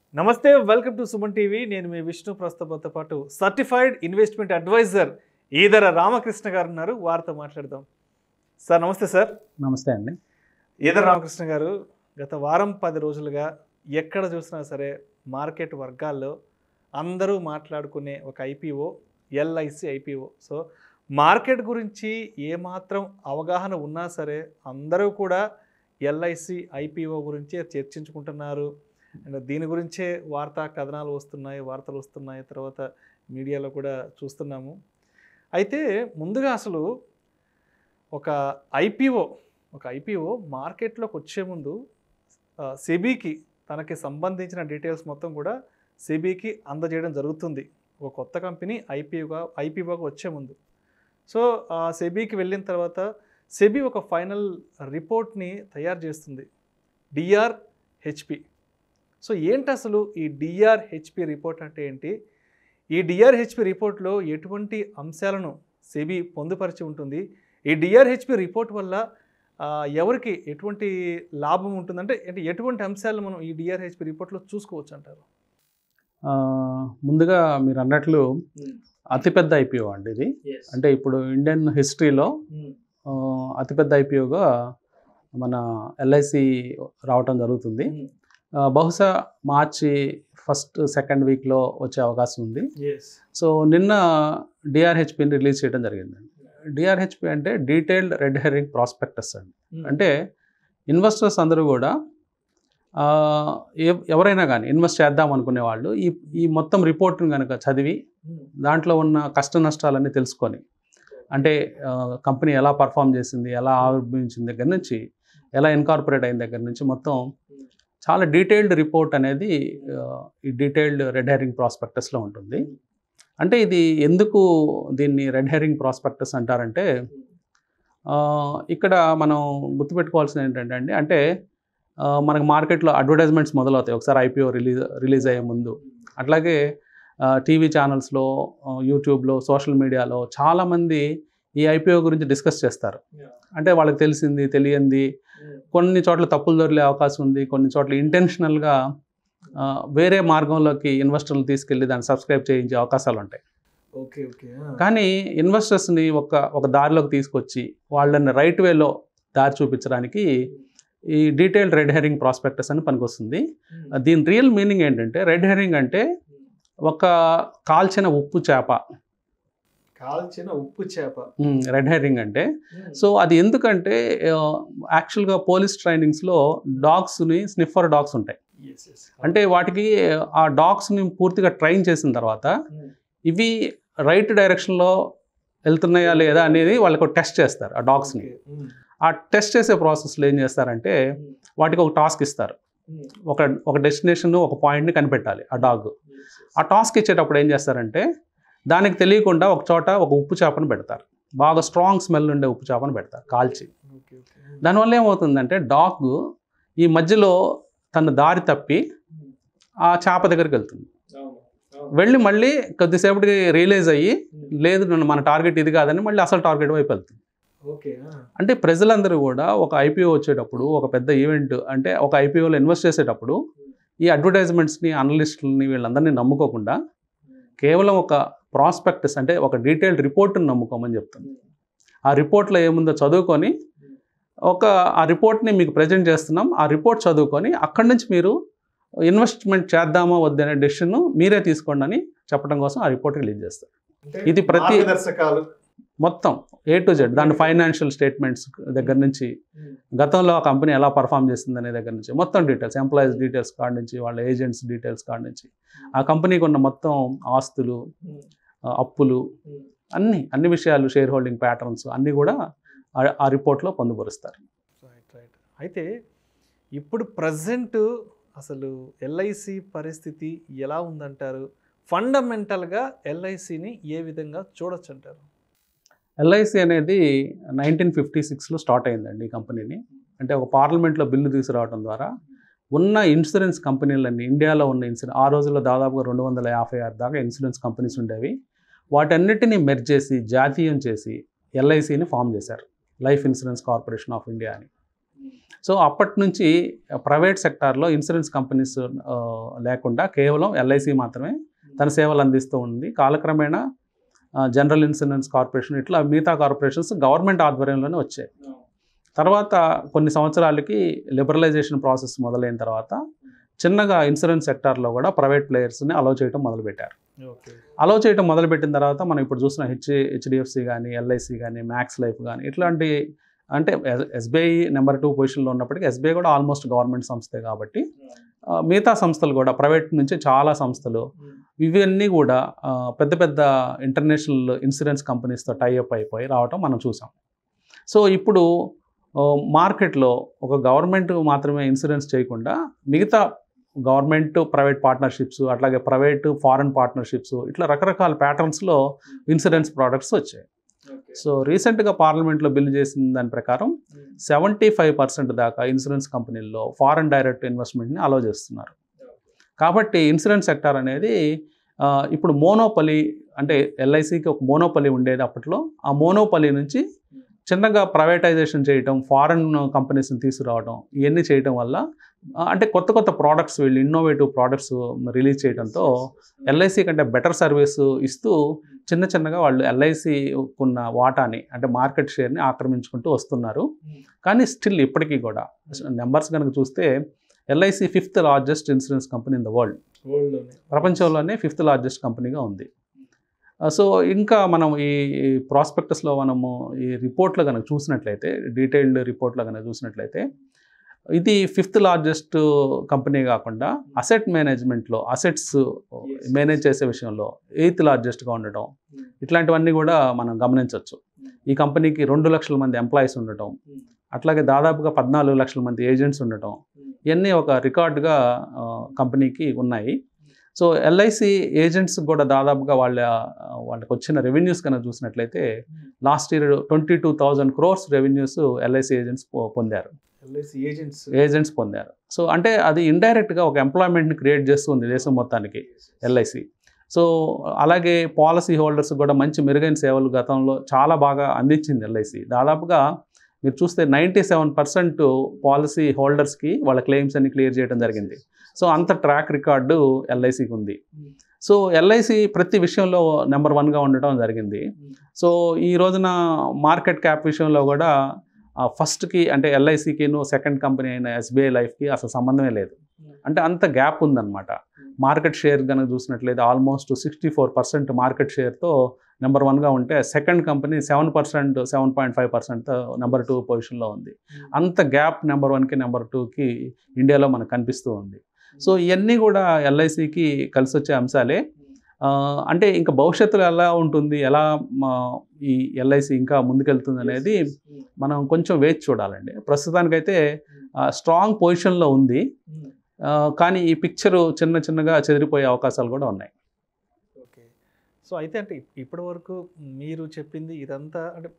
నమస్తే welcome to Suman TV నేను మీ విష్ణు ప్రస్తుతంతో పాటు certified investment advisor Edara Ramakrishna garu ఉన్నారు వారితో మాట్లాడదాం సార్ నమస్తే సార్ నమస్తే అండి ఈదర రామకృష్ణ గారు గత వారం పది రోజులుగా ఎక్కడ చూసినా సరే మార్కెట్ వర్గాల్లో అందరూ మాట్లాడుకునే ఒక IPO LIC IPO so market గురించి ఏమాత్రం అవగాహన ఉన్నా సరే అందరూ కూడా ఎల్ఐసి ఐపీఓ గురించి చర్చించుకుంటున్నారు అండ్ దీని గురించే వార్తా కథనాలు వస్తున్నాయి వార్తలు వస్తున్నాయి తర్వాత మీడియాలో కూడా చూస్తున్నాము అయితే ముందుగా అసలు ఒక ఐపీఓ ఒక ఐపీఓ మార్కెట్లోకి వచ్చే ముందు ఆ, సెబీకి తనకి సంబంధించిన డీటెయిల్స్ మొత్తం కూడా సెబీకి అందజేయడం జరుగుతుంది ఒక కొత్త కంపెనీ ఐపీఓగా ఐపీఓగా వచ్చే ముందు సో ఆ సెబీకి వెళ్ళిన తర్వాత సెబీ ఒక ఫైనల్ రిపోర్ట్ని తయారు చేస్తుంది డిఆర్ హెచ్పి సో ఏంటి అసలు ఈ డిఆర్ హెచ్పి రిపోర్ట్ అంటే ఏంటి ఈ డిఆర్ హెచ్పి రిపోర్ట్లో ఎటువంటి అంశాలను సెబీ పొందుపరిచి ఉంటుంది ఈ డిఆర్ హెచ్పి రిపోర్ట్ వల్ల ఆ, ఎవరికి ఎటువంటి లాభం ఉంటుందంటే అంటే ఎటువంటి అంశాలు మనం ఈ డిఆర్హెచ్పి రిపోర్ట్లో చూసుకోవచ్చు అంటారు ఆ, ముందుగా మీరు అన్నట్లు అతిపెద్ద ఐపీఓ అండి ఇది అంటే ఇప్పుడు ఇండియన్ హిస్టరీలో ఆ, అతిపెద్ద ఐపీఓగా మన ఎల్ఐసి రావటం జరుగుతుంది ఆ, బహుశా మార్చి ఫస్ట్ సెకండ్ వీక్లో వచ్చే అవకాశం ఉంది ఎస్ సో నిన్న డిఆర్హెచ్పిని రిలీజ్ చేయడం జరిగిందండి డిఆర్హెచ్పి అంటే డీటెయిల్డ్ రెడ్ హెరింగ్ ప్రాస్పెక్టస్ అండి అంటే ఇన్వెస్టర్స్ అందరూ కూడా ఆ, ఎవ- ఎవరైనా కానీ ఇన్వెస్ట్ చేద్దాం అనుకునే వాళ్ళు ఈ ఈ మొత్తం రిపోర్ట్ని కనుక చదివి దాంట్లో ఉన్న కష్ట నష్టాలన్నీ తెలుసుకొని అంటే ఆ, కంపెనీ ఎలా పర్ఫామ్ చేసింది ఎలా ఆవిర్భవించిన దగ్గర నుంచి ఎలా ఇన్కార్పొరేట్ అయిన దగ్గర నుంచి మొత్తం చాలా డీటెయిల్డ్ రిపోర్ట్ అనేది ఆ, ఈ డీటెయిల్డ్ రెడ్ హెరింగ్ ప్రాస్పెక్టస్లో ఉంటుంది అంటే ఇది ఎందుకు దీన్ని రెడ్ హెరింగ్ ప్రాస్పెక్టస్ అంటారంటే ఆ, ఇక్కడ మనం గుర్తుపెట్టుకోవాల్సింది ఏంటంటే అండి అంటే ఆ, మనకు మార్కెట్లో అడ్వర్టైజ్మెంట్స్ మొదలవుతాయి ఒకసారి ఐపీఓ రిలీజ్ రిలీజ్ అయ్యే ముందు అట్లాగే టీవీ ఛానల్స్లో యూట్యూబ్లో సోషల్ మీడియాలో చాలామంది ఈ ఐపీఓ గురించి డిస్కస్ చేస్తారు అంటే వాళ్ళకి తెలిసింది తెలియంది కొన్ని చోట్ల తప్పులు దొరికే అవకాశం ఉంది కొన్ని చోట్ల ఇంటెన్షనల్గా వేరే మార్గంలోకి ఇన్వెస్టర్లు తీసుకెళ్ళి దాన్ని సబ్స్క్రైబ్ చేయించే అవకాశాలు ఉంటాయి ఓకే ఓకే కానీ ఇన్వెస్టర్స్ని ఒక ఒక దారిలోకి తీసుకొచ్చి వాళ్ళని రైట్ వేలో దారి చూపించడానికి ఈ డీటెయిల్డ్ రెడ్ హెరింగ్ ప్రాస్పెక్టస్ అని పనికొస్తుంది దీని రియల్ మీనింగ్ ఏంటంటే రెడ్ హెరింగ్ అంటే ఒక కాల్చిన ఉప్పు చేప కాల్చిన ఉప్పు చేప రెడ్ హెరింగ్ అంటే సో అది ఎందుకంటే యాక్చువల్గా పోలీస్ ట్రైనింగ్స్లో డాగ్స్ని స్నిఫర్ డాగ్స్ ఉంటాయి అంటే వాటికి ఆ డాగ్స్ని పూర్తిగా ట్రైన్ చేసిన తర్వాత ఇవి రైట్ డైరెక్షన్లో వెళ్తున్నాయా లేదా అనేది వాళ్ళకు టెస్ట్ చేస్తారు ఆ డాగ్స్ని ఆ టెస్ట్ చేసే ప్రాసెస్లో ఏం చేస్తారంటే వాటికి ఒక టాస్క్ ఇస్తారు ఒక ఒక డెస్టినేషన్ ఒక పాయింట్ని కనిపెట్టాలి ఆ డాగ్ ఆ టాస్క్ ఇచ్చేటప్పుడు ఏం చేస్తారంటే దానికి తెలియకుండా ఒక చోట ఒక ఉప్పు చేపను పెడతారు బాగా స్ట్రాంగ్ స్మెల్ ఉండే ఉప్పు చేపను పెడతారు కాల్చి ఓకే ఓకే దానివల్ల ఏమవుతుందంటే డాగ్ ఈ మధ్యలో తన దారి తప్పి ఆ చేప దగ్గరికి వెళ్తుంది వెళ్ళి మళ్ళీ కొద్దిసేపటికి రియలైజ్ అయ్యి లేదు నన్ను మన టార్గెట్ ఇది కాదని మళ్ళీ అసలు టార్గెట్ వైపు వెళ్తుంది ఓకే అంటే ప్రజలందరూ కూడా ఒక ఐపీఓ వచ్చేటప్పుడు ఒక పెద్ద ఈవెంట్ అంటే ఒక ఐపీఓలో ఇన్వెస్ట్ చేసేటప్పుడు ఈ అడ్వర్టైజ్మెంట్స్ని అనలిస్టులని వీళ్ళందరినీ నమ్ముకోకుండా కేవలం ఒక ప్రాస్పెక్టస్ అంటే ఒక డీటెయిల్డ్ రిపోర్ట్ని నమ్ముకోమని చెప్తుంది ఆ రిపోర్ట్లో ఏముందో చదువుకొని ఒక ఆ రిపోర్ట్ని మీకు ప్రజెంట్ చేస్తున్నాం ఆ రిపోర్ట్ చదువుకొని అక్కడి నుంచి మీరు ఇన్వెస్ట్మెంట్ చేద్దామా వద్దనే డెసిషన్ మీరే తీసుకోండి అని చెప్పడం కోసం ఆ రిపోర్ట్ రిలీజ్ చేస్తారు ఇది ప్రతి- దర్శకాలు మొత్తం ఏ టు జెడ్ దాని ఫైనాన్షియల్ స్టేట్మెంట్స్ దగ్గర నుంచి గతంలో ఆ కంపెనీ ఎలా పర్ఫామ్ చేసింది అనే దగ్గర నుంచి మొత్తం డీటెయిల్స్ ఎంప్లాయీస్ డీటెయిల్స్ కాడ నుంచి వాళ్ళ ఏజెంట్స్ డీటెయిల్స్ కాడ నుంచి ఆ కంపెనీకి ఉన్న మొత్తం ఆస్తులు ఆ, అప్పులు అన్ని అన్ని విషయాలు షేర్ హోల్డింగ్ ప్యాటర్న్స్ అన్నీ కూడా ఆ- ఆ రిపోర్ట్లో పొందుపరుస్తారు రైట్ రైట్ అయితే ఇప్పుడు ప్రజెంట్ అసలు ఎల్ఐసి పరిస్థితి ఎలా ఉందంటారు ఫండమెంటల్గా ఎల్ఐసిని ఏ విధంగా చూడొచ్చు అంటారు ఎల్ఐసి అనేది నైన్టీన్ ఫిఫ్టీ సిక్స్లో స్టార్ట్ అయిందండి ఈ కంపెనీని అంటే ఒక పార్లమెంట్లో బిల్లు తీసుకురావడం ద్వారా ఉన్న ఇన్సూరెన్స్ కంపెనీలన్నీ ఇండియాలో ఉన్న ఇన్సూరెన్స్ ఆ రోజుల్లో దాదాపుగా రెండు వందల యాభై ఆరు దాకా ఇన్సూరెన్స్ కంపెనీస్ ఉండేవి వాటన్నిటిని మెర్జ్ చేసి జాతీయం చేసి ఎల్ఐసిని ఫామ్ చేశారు Life Insurance Corporation of India అని సో అప్పటి నుంచి ప్రైవేట్ సెక్టార్లో ఇన్సూరెన్స్ కంపెనీస్ ఆ, లేకుండా కేవలం ఎల్ఐసి మాత్రమే తన సేవలు అందిస్తూ ఉంది కాలక్రమేణా ఆ, జనరల్ ఇన్సూరెన్స్ కార్పొరేషన్ ఇట్లా మిగతా కార్పొరేషన్స్ గవర్నమెంట్ ఆధ్వర్యంలోనే వచ్చాయి తర్వాత కొన్ని సంవత్సరాలకి లిబరలైజేషన్ ప్రాసెస్ మొదలైన తర్వాత చిన్నగా ఇన్సూరెన్స్ సెక్టార్లో కూడా ప్రైవేట్ ప్లేయర్స్ని అలౌ చేయడం మొదలుపెట్టారు ఓకే అలౌ చేయడం మొదలుపెట్టిన తర్వాత మనం ఇప్పుడు చూసిన హెచ్ హెచ్డిఎఫ్సి కానీ ఎల్ఐసి కానీ మ్యాక్స్ లైఫ్ కానీ ఇట్లాంటి అంటే ఎస్బీఐ నెంబర్ టూ పొజిషన్లో ఉన్నప్పటికీ ఎస్బీఐ కూడా ఆల్మోస్ట్ గవర్నమెంట్ సంస్థే కాబట్టి ఆ, మిగతా సంస్థలు కూడా ప్రైవేట్ నుంచి చాలా సంస్థలు ఇవన్నీ కూడా ఆ, పెద్ద పెద్ద ఇంటర్నేషనల్ ఇన్సూరెన్స్ కంపెనీస్తో టైఅప్ అయిపోయి రావటం మనం చూసాం సో ఇప్పుడు ఆ, మార్కెట్లో ఒక గవర్నమెంట్ మాత్రమే ఇన్సూరెన్స్ చేయకుండా మిగతా గవర్నమెంట్ ప్రైవేట్ పార్ట్నర్షిప్స్ అట్లాగే ప్రైవేట్ ఫారెన్ పార్ట్నర్షిప్స్ ఇట్లా రకరకాల ప్యాటర్న్స్లో ఇన్సూరెన్స్ ప్రోడక్ట్స్ వచ్చాయి సో రీసెంట్గా పార్లమెంట్లో బిల్ చేసిన దాని ప్రకారం సెవెంటీ ఫైవ్ పర్సెంట్ దాకా ఇన్సూరెన్స్ కంపెనీల్లో ఫారెన్ డైరెక్ట్ ఇన్వెస్ట్మెంట్ని అలో చేస్తున్నారు కాబట్టి ఇన్సూరెన్స్ సెక్టార్ అనేది ఆ, ఇప్పుడు మోనోపలి అంటే ఎల్ఐసికి ఒక మోనోపలి ఉండేది అప్పట్లో ఆ మోనోపలి నుంచి చిన్నగా ప్రైవేటైజేషన్ చేయటం ఫారెన్ కంపెనీస్ని తీసుకురావడం ఇవన్నీ చేయటం వల్ల ఆ, అంటే కొత్త కొత్త ప్రోడక్ట్స్ వీళ్ళు ఇన్నోవేటివ్ ప్రోడక్ట్స్ రిలీజ్ చేయడంతో ఎల్ఐసి కంటే బెటర్ సర్వీస్ ఇస్తూ చిన్న చిన్నగా వాళ్ళు ఎల్ఐసి ఉన్న వాటాని అంటే మార్కెట్ షేర్ని ఆక్రమించుకుంటూ వస్తున్నారు కానీ స్టిల్ ఇప్పటికీ కూడా నెంబర్స్ కనుక చూస్తే LIC fifth largest insurance company in the world వరల్డ్లోనే ప్రపంచంలోనే ఫిఫ్త్ లార్జెస్ట్ కంపెనీగా ఉంది సో ఇంకా మనం ఈ ప్రాస్పెక్టస్లో మనము ఈ రిపోర్ట్లో కనుక చూసినట్లయితే డీటెయిల్డ్ రిపోర్ట్లో కనుక చూసినట్లయితే ఇది ఫిఫ్త్ లార్జెస్ట్ కంపెనీ కాకుండా అసెట్ మేనేజ్మెంట్లో అసెట్స్ మేనేజ్ చేసే విషయంలో ఎయిత్ లార్జెస్ట్గా ఉండటం ఇట్లాంటివన్నీ కూడా మనం గమనించవచ్చు ఈ కంపెనీకి రెండు లక్షల మంది ఎంప్లాయీస్ ఉండటం అట్లాగే దాదాపుగా పద్నాలుగు లక్షల మంది ఏజెంట్స్ ఉండటం ఇవన్నీ ఒక రికార్డుగా ఆ, కంపెనీకి ఉన్నాయి సో ఎల్ఐసి ఏజెంట్స్ కూడా దాదాపుగా వాళ్ళ ఆ, వాళ్ళకి వచ్చిన రెవెన్యూస్ కనుక చూసినట్లయితే last year twenty two thousand crores revenues LIC agents పొందారు ఎల్ఐసి ఏజెంట్స్ ఏజెంట్స్ పొందారు సో అంటే అది ఇండైరెక్ట్గా ఒక ఎంప్లాయ్మెంట్ని క్రియేట్ చేస్తుంది దేశం మొత్తానికి ఎల్ఐసి సో అలాగే పాలసీ హోల్డర్స్ కూడా మంచి మెరుగైన సేవలు గతంలో చాలా బాగా అందించింది ఎల్ఐసి దాదాపుగా మీరు చూస్తే నైంటీ సెవెన్ పర్సెంట్ పాలసీ హోల్డర్స్కి వాళ్ళ క్లెయిమ్స్ అన్ని క్లియర్ చేయడం జరిగింది సో అంత ట్రాక్ రికార్డు ఎల్ఐసికి ఉంది సో ఎల్ఐసి ప్రతి విషయంలో నెంబర్ వన్గా ఉండటం జరిగింది సో ఈ రోజున మార్కెట్ క్యాప్ విషయంలో కూడా ఆ, ఫస్ట్కి అంటే ఎల్ఐసికిను సెకండ్ కంపెనీ అయిన ఎస్బీఐ లైఫ్కి అసలు సంబంధమే లేదు అంటే అంత గ్యాప్ ఉందన్నమాట మార్కెట్ షేర్ కనుక చూసినట్లయితే almost sixty four percent market షేర్తో నెంబర్ వన్గా ఉంటే second company seven percent seven point five పర్సెంట్తో నెంబర్ టూ పొజిషన్లో ఉంది అంత గ్యాప్ నెంబర్ వన్కి నెంబర్ టూకి ఇండియాలో మనకు కనిపిస్తూ ఉంది సో ఇవన్నీ కూడా ఎల్ఐసికి కలిసి వచ్చే అంశాలే ఆ, అంటే ఇంకా భవిష్యత్తులో ఎలా ఉంటుంది ఎలా మా ఈ ఎల్ఐసి ఇంకా ముందుకెళ్తుంది అనేది మనం కొంచెం వేచి చూడాలండి ప్రస్తుతానికైతే స్ట్రాంగ్ పొజిషన్లో ఉంది ఆ, కానీ ఈ పిక్చరు చిన్న చిన్నగా చెదిరిపోయే అవకాశాలు కూడా ఉన్నాయి ఓకే సో అయితే అంటే ఇప్పటి వరకు మీరు చెప్పింది ఇదంతా అంటే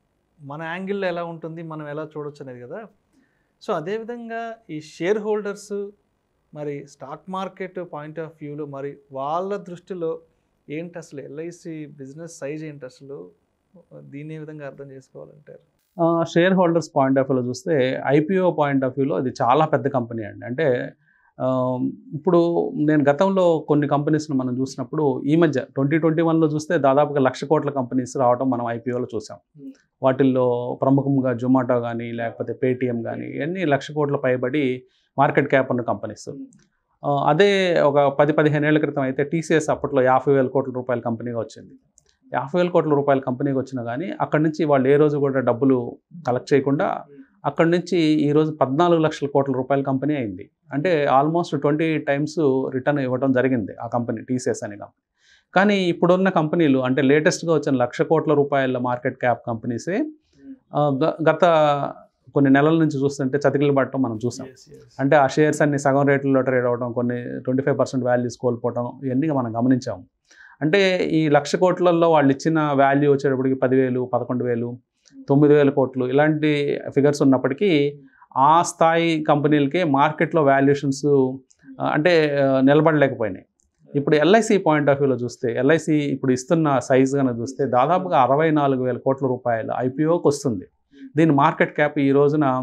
మన యాంగిల్లో ఎలా ఉంటుంది మనం ఎలా చూడొచ్చు అనేది కదా సో అదేవిధంగా ఈ షేర్ హోల్డర్స్ మరి స్టాక్ మార్కెట్ పాయింట్ ఆఫ్ వ్యూలో మరి వాళ్ళ దృష్టిలో ఏంటి అసలు ఎల్ఐసి బిజినెస్ సైజ్ ఏంటి అసలు దీన్ని ఏ విధంగా అర్థం చేసుకోవాలంటారు షేర్ హోల్డర్స్ పాయింట్ ఆఫ్ వ్యూలో చూస్తే ఐపీఓ పాయింట్ ఆఫ్ వ్యూలో అది చాలా పెద్ద కంపెనీ అండి అంటే ఆ, ఇప్పుడు నేను గతంలో కొన్ని కంపెనీస్ని మనం చూసినప్పుడు ఈ మధ్య ట్వంటీ ట్వంటీ వన్లో చూస్తే దాదాపుగా లక్ష కోట్ల కంపెనీస్ రావడం మనం ఐపీఓలో చూసాం వాటిల్లో ప్రముఖంగా జొమాటో కానీ లేకపోతే పేటిఎం కానీ ఇవన్నీ లక్ష కోట్ల పైబడి మార్కెట్ క్యాప్ ఉన్న కంపెనీస్ ఆ, అదే ఒక పది పదిహేను ఏళ్ల క్రితం అయితే టీసీఎస్ అప్పట్లో యాభై వేల కోట్ల రూపాయల కంపెనీగా వచ్చింది యాభై వేల కోట్ల రూపాయల కంపెనీకి వచ్చినా కానీ అక్కడి నుంచి వాళ్ళు ఏ రోజు కూడా డబ్బులు కలెక్ట్ చేయకుండా అక్కడి నుంచి ఈ రోజు పద్నాలుగు లక్షల కోట్ల రూపాయల కంపెనీ అయింది అంటే ఆల్మోస్ట్ ట్వంటీ టైమ్స్ రిటర్న్ ఇవ్వడం జరిగింది ఆ కంపెనీ టీసీఎస్ అనే కంపెనీ కానీ ఇప్పుడున్న కంపెనీలు అంటే లేటెస్ట్గా వచ్చిన లక్ష కోట్ల రూపాయల మార్కెట్ క్యాప్ కంపెనీసే ఆ, గ- గత కొన్ని నెలల నుంచి చూస్తుంటే చతికిలు పడటం మనం చూసాం Yes, yes. అంటే ఆ షేర్స్ అన్ని సగం రేట్లలో ట్రేడ్ అవ్వడం కొన్ని ట్వంటీ ఫైవ్ పర్సెంట్ వాల్యూస్ కోల్పోవడం ఇవన్నీ మనం గమనించాము అంటే ఈ లక్ష కోట్లలో వాళ్ళు ఇచ్చిన వాల్యూ వచ్చేటప్పటికి పదివేలు పదకొండు వేలు తొమ్మిది వేల కోట్లు ఇలాంటి ఫిగర్స్ ఉన్నప్పటికీ ఆ స్థాయి కంపెనీలకే మార్కెట్లో వాల్యుయేషన్స్ అంటే ఆ, నిలబడలేకపోయినాయి ఇప్పుడు ఎల్ఐసి పాయింట్ ఆఫ్ వ్యూలో చూస్తే ఎల్ఐసి ఇప్పుడు ఇస్తున్న సైజ్ కనుక చూస్తే దాదాపుగా అరవై నాలుగు వేల కోట్ల రూపాయలు ఐపీఓకి వస్తుంది దీని మార్కెట్ క్యాప్ ఈ రోజున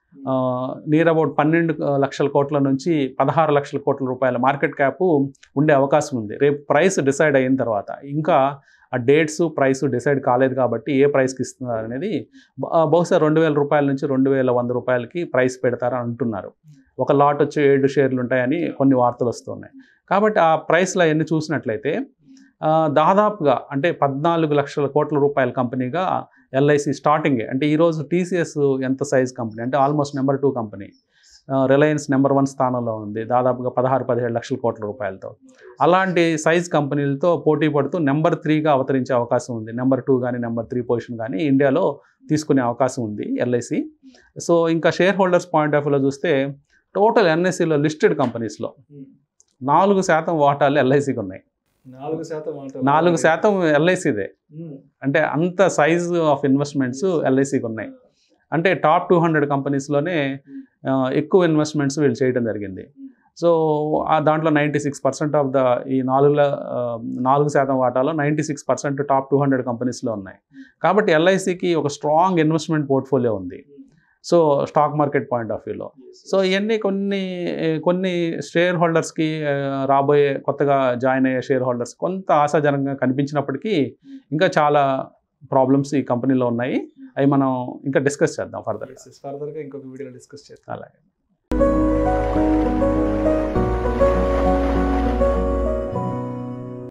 నియర్ అబౌట్ పన్నెండు లక్షల కోట్ల నుంచి పదహారు లక్షల కోట్ల రూపాయల మార్కెట్ క్యాప్ ఉండే అవకాశం ఉంది రేపు ప్రైస్ డిసైడ్ అయిన తర్వాత ఇంకా ఆ డేట్స్ ప్రైస్ డిసైడ్ కాలేదు కాబట్టి ఏ ప్రైస్కి ఇస్తున్నారు అనేది బ- బహుశా రెండు వేల రూపాయల నుంచి రెండు వేల వంద రూపాయలకి ప్రైస్ పెడతారని అంటున్నారు ఒక లాట్ వచ్చి ఏడు షేర్లు ఉంటాయని కొన్ని వార్తలు వస్తున్నాయి కాబట్టి ఆ ప్రైస్లో అవన్నీ చూసినట్లయితే ఆ, దాదాపుగా అంటే పద్నాలుగు లక్షల కోట్ల రూపాయల కంపెనీగా ఎల్ఐసి స్టార్టింగే అంటే ఈరోజు టీసీఎస్ ఎంత సైజ్ కంపెనీ అంటే almost number two company Reliance number one స్థానంలో ఉంది దాదాపుగా పదహారు పదిహేడు లక్షల కోట్ల రూపాయలతో అలాంటి సైజ్ కంపెనీలతో పోటీ పడుతూ నెంబర్ త్రీగా అవతరించే అవకాశం ఉంది నెంబర్ టూ కానీ నెంబర్ త్రీ పొజిషన్ కానీ ఇండియాలో తీసుకునే అవకాశం ఉంది ఎల్ఐసి సో ఇంకా షేర్ హోల్డర్స్ పాయింట్ ఆఫ్ వ్యూలో చూస్తే టోటల్ ఎన్ఎస్సిలో లిస్టెడ్ కంపెనీస్లో నాలుగు శాతం వాటాలు ఎల్ఐసికి ఉన్నాయి నాలుగు శాతం అంటారు. నాలుగు శాతం ఎల్ఐసిదే ఉమ్. అంటే అంత సైజ్ ఆఫ్ ఇన్వెస్ట్మెంట్స్ ఎల్ఐసికి ఉన్నాయి అంటే టాప్ టూ హండ్రెడ్ కంపెనీస్లోనే ఆ, ఎక్కువ ఇన్వెస్ట్మెంట్స్ వీళ్ళు చేయడం జరిగింది సో ఆ దాంట్లో ninety six percent of the ఈ నాలుగు ల- ఆ, నాలుగు శాతం వాటాలో ninety six percent top two hundred కంపెనీస్లో ఉన్నాయి కాబట్టి ఎల్ఐసికి ఒక స్ట్రాంగ్ ఇన్వెస్ట్మెంట్ పోర్ట్ఫోలియో ఉంది so stock market point of వ్యూలో సో ఇవన్నీ కొన్ని కొన్ని షేర్ హోల్డర్స్కి ఆ, రాబోయే కొత్తగా జాయిన్ అయ్యే షేర్ హోల్డర్స్ కొంత ఆశాజనకంగా కనిపించినప్పటికీ ఇంకా చాలా ప్రాబ్లమ్స్ ఈ కంపెనీలో ఉన్నాయి అవి మనం ఇంకా డిస్కస్ చేద్దాం ఫర్దర్ ఫర్దర్గా ఇంకొక వీడియోలో డిస్కస్ చేస్తాం అలాగే